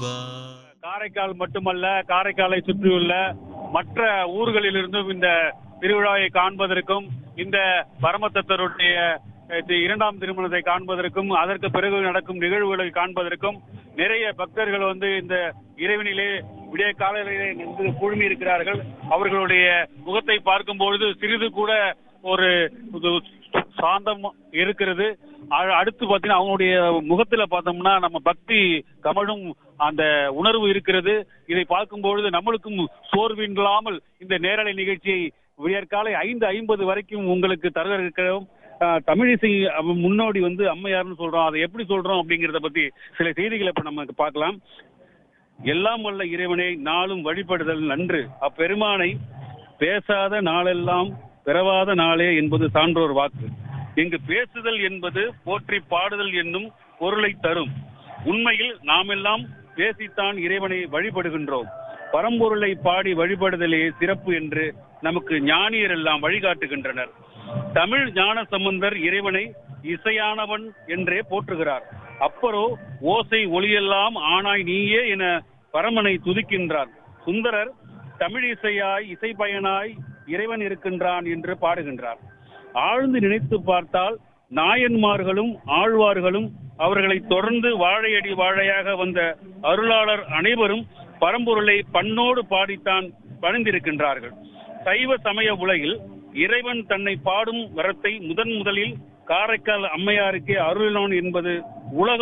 காரைக்கால் மட்டுமல்ல காரைக்காலை சுற்றியுள்ள மற்ற ஊர்களிலிருந்தும் இந்த திருவிழாவை காண்பதற்கும் இந்த பரமத்தத்தருடைய அஹ், இரண்டாம் திருமணத்தை காண்பதற்கும் அதற்கு பிறகு நடக்கும் நிகழ்வுகளை காண்பதற்கும் நிறைய பக்தர்கள் வந்து இந்த இறைவனிலே விடிய காலையிலே நின்று குழுமி இருக்கிறார்கள் அவர்களுடைய முகத்தை பார்க்கும் பொழுது சிறிது கூட ஒரு ஒரு சாந்தம் இருக்கிறது அ- அடுத்து பார்த்தீங்கன்னா அவங்களுடைய முகத்துல பார்த்தோம்னா நம்ம பக்தி கமழும் அந்த உணர்வு இருக்கிறது இதை பார்க்கும்பொழுது நம்மளுக்கும் சோர்வில்லாமல் இந்த நேரலை நிகழ்ச்சியை விடியற்காலை ஐந்து ஐம்பது வரைக்கும் உங்களுக்கு தர இருக்கிறோம் அஹ், தமிழிசை அவ- முன்னோடி வந்து அம்மையார்னு சொல்றோம் அதை எப்படி சொல்றோம் அப்படிங்கறத பத்தி சில செய்திகளை இப்ப நமக்கு பார்க்கலாம் எல்லாம் வல்ல இறைவனை நாளும் வழிபடுதல் நன்று அப்பெருமானை பேசாத நாளெல்லாம் பிறவாத நாளே என்பது சான்றோர் வாக்கு இங்கு பேசுதல் என்பது போற்றி பாடுதல் என்னும் பொருளை தரும் உண்மையில் நாமெல்லாம் பேசித்தான் இறைவனை வழிபடுகின்றோம் பரம்பொருளை பாடி வழிபடுதலே சிறப்பு என்று நமக்கு ஞானியர் எல்லாம் வழிகாட்டுகின்றனர் தமிழ் ஞான சம்பந்தர் இறைவனை இசையானவன் என்றே போற்றுகிறார் அப்பரோ ஓசை ஒளியெல்லாம் ஆனாய் நீயே என பரமனை துதிக்கின்றார் சுந்தரர் தமிழ் இசையாய் இசை பயனாய் இறைவன் இருக்கின்றான் என்று பாடுகின்றார் ஆழ்ந்து நினைத்து பார்த்தால் நாயன்மார்களும் ஆழ்வார்களும் அவர்களை தொடர்ந்து வாழையடி வாழையாக வந்த அருளாளர் அனைவரும் பரம்பொருளை பண்ணோடு பாடித்தான் பணிந்திருக்கின்றார்கள் சைவ சமய உலகில் இறைவன் தன்னை பாடும் வரத்தை முதன் முதலில் காரைக்கால் அம்மையாருக்கே அருளினான் என்பது உலக